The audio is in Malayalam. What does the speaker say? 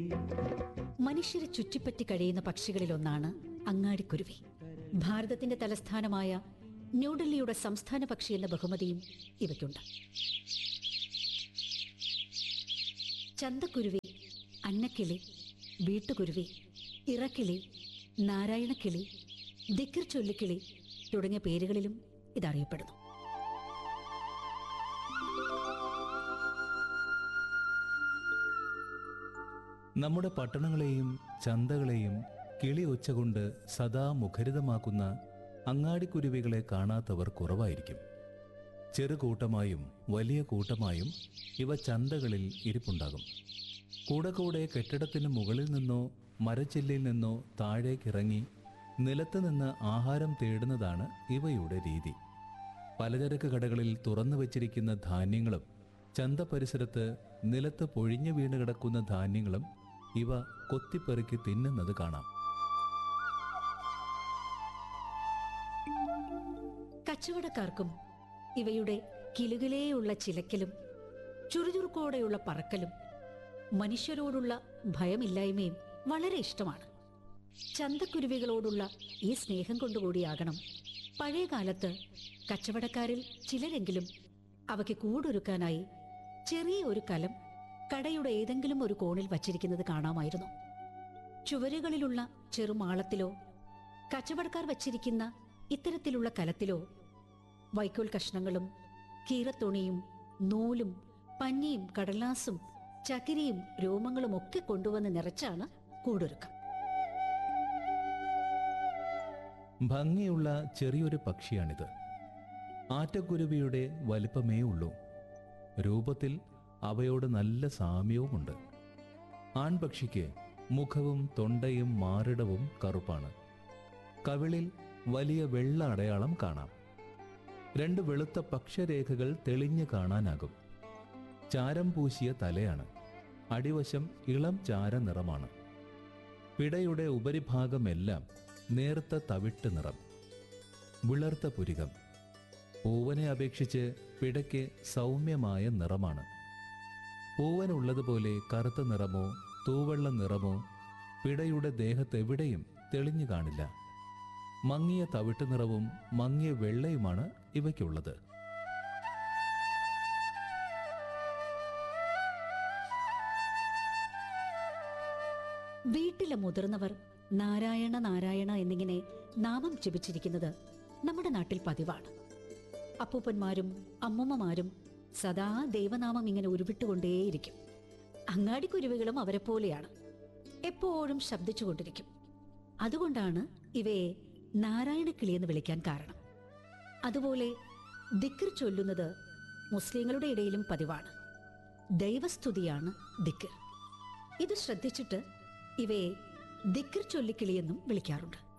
മനുഷ്യരെ ചുറ്റിപ്പറ്റി കഴിയുന്ന പക്ഷികളിലൊന്നാണ് അങ്ങാടിക്കുരുവി ഭാരതത്തിന്റെ തലസ്ഥാനമായ ന്യൂഡൽഹിയുടെ സംസ്ഥാന പക്ഷി എന്ന ബഹുമതിയും ഇവയ്ക്കുണ്ട് ചന്തക്കുരുവി അന്നക്കിളി വീട്ടുകുരുവി ഇറക്കിളി നാരായണക്കിളി ദിക്കിർ ചൊല്ലിക്കിളി തുടങ്ങിയ പേരുകളിലും ഇതറിയപ്പെടുന്നു നമ്മുടെ പട്ടണങ്ങളെയും ചന്തകളെയും കിളി ഒച്ച കൊണ്ട് സദാ മുഖരിതമാക്കുന്ന അങ്ങാടിക്കുരുവികളെ കാണാത്തവർ കുറവായിരിക്കും ചെറു കൂട്ടമായും വലിയ കൂട്ടമായും ഇവ ചന്തകളിൽ ഇരിപ്പുണ്ടാകും കൂടെ കൂടെ കെട്ടിടത്തിന് മുകളിൽ നിന്നോ മരച്ചില്ലയിൽ നിന്നോ താഴേക്കിറങ്ങി നിലത്ത് നിന്ന് ആഹാരം തേടുന്നതാണ് ഇവയുടെ രീതി പലചരക്ക് കടകളിൽ തുറന്നു വച്ചിരിക്കുന്ന ധാന്യങ്ങളും ചന്ത പരിസരത്ത് നിലത്ത് പൊഴിഞ്ഞു വീണ് കിടക്കുന്ന ധാന്യങ്ങളും ഇവ കൊത്തിപ്പെറുക്കി തിന്നുന്നത് കാണാം കച്ചവടക്കാർക്കും ഇവയുടെ കിലുകിലേയുള്ള ചിലക്കലും ചുറുചുറുക്കോടെയുള്ള പറക്കലും മനുഷ്യരോടുള്ള ഭയമില്ലായ്മയും വളരെ ഇഷ്ടമാണ് ചന്തക്കുരുവികളോടുള്ള ഈ സ്നേഹം കൊണ്ടുകൂടിയാകണം പഴയ കാലത്ത് കച്ചവടക്കാരിൽ ചിലരെങ്കിലും അവയ്ക്ക് കൂടൊരുക്കാനായി ചെറിയ ഒരു കലം കടയുടെ ഏതെങ്കിലും ഒരു കോണിൽ വച്ചിരിക്കുന്നത് കാണാമായിരുന്നു ചുവരുകളിലുള്ള ചെറുമാളത്തിലോ കച്ചവടക്കാർ വച്ചിരിക്കുന്ന ഇത്തരത്തിലുള്ള കലത്തിലോ വൈക്കോൽ കഷ്ണങ്ങളും കീറത്തുണിയും നൂലും പഞ്ഞിയും കടലാസും ചകിരിയും രോമങ്ങളും ഒക്കെ കൊണ്ടുവന്ന് നിറച്ചാണ് കൂടൊരുക്കം ഭംഗിയുള്ള ചെറിയൊരു പക്ഷിയാണിത് ആറ്റക്കുരുവിയുടെ വലിപ്പമേ ഉള്ളൂ രൂപത്തിൽ അവയോട് നല്ല സാമ്യവുമുണ്ട് ആൺപക്ഷിക്ക് മുഖവും തൊണ്ടയും മാറിടവും കറുപ്പാണ് കവിളിൽ വലിയ വെള്ള അടയാളം കാണാം രണ്ട് വെളുത്ത പക്ഷരേഖകൾ തെളിഞ്ഞു കാണാനാകും ചാരം പൂശിയ തലയാണ് അടിവശം ഇളം ചാര നിറമാണ് പിടയുടെ ഉപരിഭാഗമെല്ലാം നേർത്ത തവിട്ട് നിറം വിളർത്ത പുരികം പൂവനെ അപേക്ഷിച്ച് പിടയ്ക്ക് സൗമ്യമായ നിറമാണ് പൂവനുള്ളതുപോലെ കറുത്ത നിറമോ തൂവെള്ള നിറമോ പിടയുടെ ദേഹത്തെവിടെയും തെളിഞ്ഞു കാണില്ല മങ്ങിയ തവിട്ട് നിറവും മങ്ങിയ വെള്ളയുമാണ് ഇവയ്ക്കുള്ളത് വീട്ടിലെ മുതിർന്നവർ നാരായണ നാരായണ എന്നിങ്ങനെ നാമം ജപിച്ചിരിക്കുന്നത് നമ്മുടെ നാട്ടിൽ പതിവാണ് അപ്പൂപ്പന്മാരും അമ്മൂമ്മമാരും സദാ ദൈവനാമം ഇങ്ങനെ ഉരുവിട്ടുകൊണ്ടേയിരിക്കും അങ്ങാടിക്കുരുവികളും അവരെ പോലെയാണ് എപ്പോഴും ശബ്ദിച്ചുകൊണ്ടിരിക്കും അതുകൊണ്ടാണ് ഇവയെ നാരായണക്കിളി എന്ന് വിളിക്കാൻ കാരണം അതുപോലെ ദിക്കർ ചൊല്ലുന്നത് മുസ്ലിങ്ങളുടെ ഇടയിലും പതിവാണ് ദൈവസ്തുതിയാണ് ദിക്കർ ഇത് ശ്രദ്ധിച്ചിട്ട് ഇവയെ ദിക്കർ ചൊല്ലിക്കിളിയെന്നും വിളിക്കാറുണ്ട്